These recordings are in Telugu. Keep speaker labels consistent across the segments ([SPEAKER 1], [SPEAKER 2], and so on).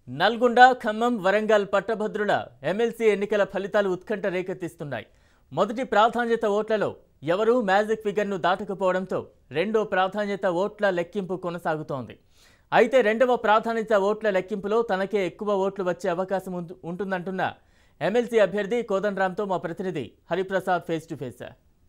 [SPEAKER 1] నల్గొండ ఖమ్మం వరంగల్ పట్టభద్రుల ఎమ్మెల్సీ ఎన్నికల ఫలితాలు ఉత్కంఠ రేకెత్తిస్తున్నాయి మొదటి ప్రాధాన్యత ఓట్లలో ఎవరూ మ్యాజిక్ ఫిగర్ను దాటకపోవడంతో రెండో ప్రాధాన్యత ఓట్ల లెక్కింపు కొనసాగుతోంది అయితే రెండవ ప్రాధాన్యత ఓట్ల లెక్కింపులో తనకే ఎక్కువ ఓట్లు వచ్చే అవకాశం ఉంటు- ఉంటుందంటున్న ఎమ్మెల్సీ అభ్యర్థి కోదండరామ్తో మా ప్రతినిధి హరిప్రసాద్ ఫేస్ టు ఫేస్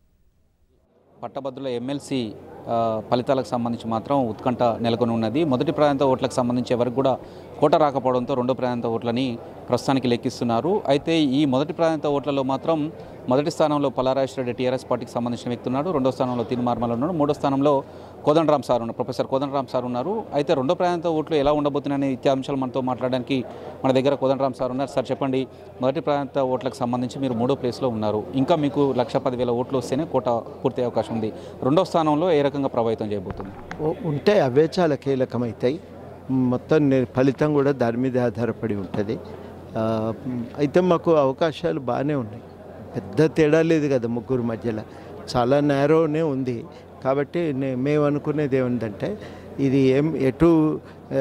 [SPEAKER 2] పట్టభద్రుల ఎమ్మెల్సీ ఆ, ఫలితాలకు సంబంధించి మాత్రం ఉత్కంఠ నెలకొని ఉన్నది మొదటి ప్రాంత ఓట్లకు సంబంధించి ఎవరికి కూడా కోట రాకపోవడంతో రెండో ప్రాంత ఓట్లని ప్రస్తుతానికి లెక్కిస్తున్నారు అయితే ఈ మొదటి ప్రాంత ఓట్లలో మాత్రం మొదటి స్థానంలో పలారాజరెడ్డి టీఆర్ఎస్ పార్టీకి సంబంధించిన వ్యక్తి ఉన్నాడు రెండో స్థానంలో తిరుమార్మల్ ఉన్నాడు మూడో స్థానంలో కోదండరామ్ సార్ ఉన్నారు ప్రొఫెసర్ కోదండరామ్ సార్ ఉన్నారు అయితే రెండో ప్రాంత ఓట్లు ఎలా ఉండబోతున్నాయనే ఇత్యాది అంశాలు మనతో మాట్లాడడానికి మన దగ్గర కోదండరామ్ సార్ ఉన్నారు సార్ చెప్పండి మొదటి ప్రాంత ఓట్లకు సంబంధించి మీరు మూడో ప్లేస్లో ఉన్నారు ఇంకా మీకు లక్ష పదివేల ఓట్లు వస్తేనే కోట పూర్తి అవకాశం ఉంది రెండో స్థానంలో ఏ రకంగా ప్రభావితం చేయబోతుంది
[SPEAKER 3] ఓ- ఉంటే అవే చాలా కీలకమవుతాయి మొత్తం ని- ఫలితం కూడా దాని మీద ఆధారపడి ఉంటుంది ఆ, అయితే మాకు అవకాశాలు బాగానే ఉన్నాయి పెద్ద తేడా లేదు కదా ముగ్గురు మధ్యలో చాలా నేరోనే ఉంది కాబట్టి నే- మేము అనుకునేది ఏమిటంటే ఇది ఏం ఎటు ఆ,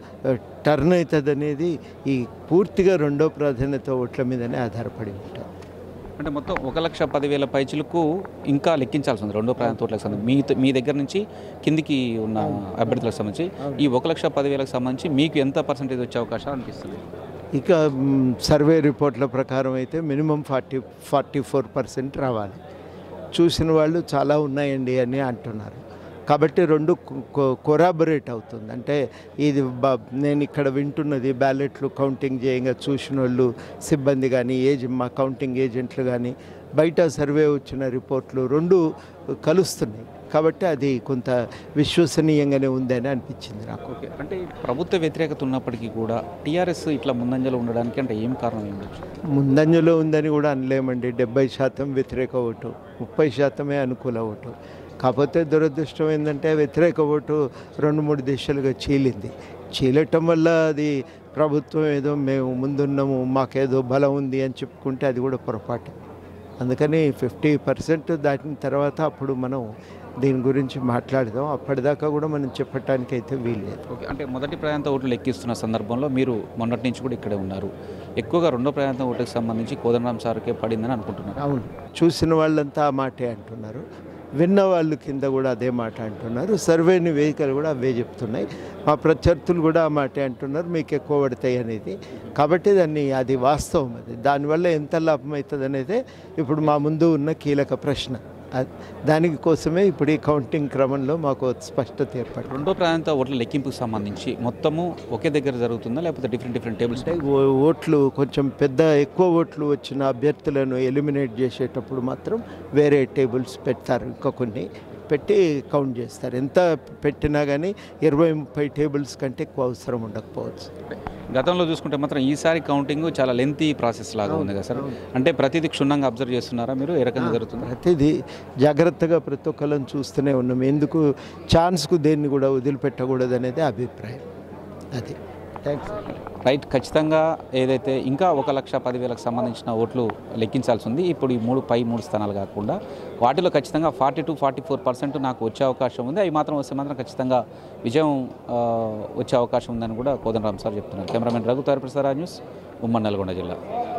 [SPEAKER 3] టర్న్ అవుతుంది అనేది ఈ పూర్తిగా రెండో ప్రాధాన్యత ఓట్ల మీదనే ఆధారపడి ఉంటుంది
[SPEAKER 2] అంటే మొత్తం ఒక లక్ష పదివేల పైచులకు ఇంకా లెక్కించాల్సి ఉంది రెండో ప్రాంత ఓట్లకు సంబంధించి మీ మీ దగ్గర నుంచి కిందికి ఉన్న అభ్యర్థులకు సంబంధించి ఈ ఒక లక్ష పదివేలకు సంబంధించి మీకు ఎంత పర్సెంటేజ్ వచ్చే అవకాశాలు అనిపిస్తుంది
[SPEAKER 3] ఇక మ్, సర్వే రిపోర్ట్ల ప్రకారం అయితే minimum forty forty four percent రావాలి చూసిన వాళ్ళు చాలా ఉన్నాయండి అని అంటున్నారు కాబట్టి రెండు కొరాబరేట్ అవుతుంది అంటే ఇది బ- నేను ఇక్కడ వింటున్నది బ్యాలెట్లు కౌంటింగ్ చేయంగా చూసిన వాళ్ళు సిబ్బంది కానీ ఏజ్ మా కౌంటింగ్ ఏజెంట్లు కానీ బయట సర్వే వచ్చిన రిపోర్ట్లు రెండు కలుస్తున్నాయి కాబట్టి అది కొంత విశ్వసనీయంగానే ఉందని అనిపించింది నాకు
[SPEAKER 2] ఓకే అంటే ప్రభుత్వ వ్యతిరేకత ఉన్నప్పటికీ కూడా టీఆర్ఎస్ ఇట్లా ముందంజలో ఉండడానికి అంటే ఏం కారణం ఏం ఉండొచ్చు
[SPEAKER 3] ముందంజలో ఉందని కూడా అనలేమండి డెబ్బై శాతం వ్యతిరేక ఓటు ముప్పై శాతమే అనుకూల ఓటు కాకపోతే దురదృష్టం ఏంటంటే వ్యతిరేక ఓటు రెండు మూడు దిశలుగా చీలింది చీలటం వల్ల అది ప్రభుత్వం ఏదో మేము ముందున్నాము మాకేదో బలం ఉంది అని చెప్పుకుంటే అది కూడా పొరపాటు అందుకని ఫిఫ్టీ పర్సెంట్ దాటిన తర్వాత అప్పుడు మనం దీని గురించి మాట్లాడదాం అప్పటిదాకా కూడా మనం చెప్పటానికి అయితే వీల్లేదు
[SPEAKER 2] ఓకే అంటే మొదటి ప్రాంత ఓట్లు లెక్కిస్తున్న సందర్భంలో మీరు మొన్నటి నుంచి కూడా ఇక్కడే ఉన్నారు ఎక్కువగా రెండో ప్రాంత ఓటుకు సంబంధించి కోదండరామ్ సార్కే పడిందని అనుకుంటున్నారు
[SPEAKER 3] అవును చూసిన వాళ్ళంతా ఆ మాటే అంటున్నారు విన్న వాళ్ళు కింద కూడా అదే మాట అంటున్నారు సర్వే నివేదికలు కూడా అవే చెప్తున్నాయి మా ప్రత్యర్థులు కూడా ఆ మాటే అంటున్నారు మీకు ఎక్కువ పడతాయి అనేది కాబట్టి దాన్ని అది వాస్తవం అది దానివల్ల ఎంత లాభం అవుతుంది అనేది ఇప్పుడు మా ముందు ఉన్న కీలక ప్రశ్న అది- దానికి కోసమే ఇప్పుడు ఈ కౌంటింగ్ క్రమంలో మాకు స్పష్టత ఏర్పడింది
[SPEAKER 2] రెండో ప్రాంత ఓట్ల లెక్కింపుకు సంబంధించి మొత్తము ఒకే దగ్గర జరుగుతుందా లేకపోతే డిఫరెంట్ డిఫరెంట్ టేబుల్స్
[SPEAKER 3] అంటే ఓ- ఓట్లు కొంచెం పెద్ద ఎక్కువ ఓట్లు వచ్చిన అభ్యర్థులను ఎలిమినేట్ చేసేటప్పుడు మాత్రం వేరే టేబుల్స్ పెడతారు ఇంకా కొన్ని పెట్టి కౌంట్ చేస్తారు ఎంత పెట్టినా కానీ ఇరవై ముప్పై టేబుల్స్ కంటే ఎక్కువ అవసరం ఉండకపోవచ్చు
[SPEAKER 2] గతంలో చూసుకుంటే మాత్రం ఈసారి కౌంటింగ్ చాలా లెంతీ ప్రాసెస్ లాగా ఉంది కదా సార్ అంటే ప్రతిదీ క్షుణ్ణంగా అబ్జర్వ్ చేస్తున్నారా మీరు ఏ రకంగా జరుగుతుంది
[SPEAKER 3] ప్రతిదీ జాగ్రత్తగా ప్రతి ఒక్కళ్ళని చూస్తూనే ఉన్నాం ఎందుకు ఛాన్స్కు దేన్ని కూడా వదిలిపెట్టకూడదు అనేది అభిప్రాయం అది థ్యాంక్స్
[SPEAKER 2] రైట్ ఖచ్చితంగా ఏదైతే ఇంకా ఒక లక్ష పదివేలకు సంబంధించిన ఓట్లు లెక్కించాల్సి ఉంది ఇప్పుడు ఈ మూడు పై మూడు స్థానాలు కాకుండా వాటిలో ఖచ్చితంగా forty two forty four percent నాకు వచ్చే అవకాశం ఉంది అవి మాత్రం వస్తే మాత్రం ఖచ్చితంగా విజయం ఆ, వచ్చే అవకాశం ఉందని కూడా కోదండరామ్ సార్ చెప్తున్నారు కెమెరామెన్ రఘు తారప్రసాద్ న్యూస్ ఉమ్మడి నల్గొండ జిల్లా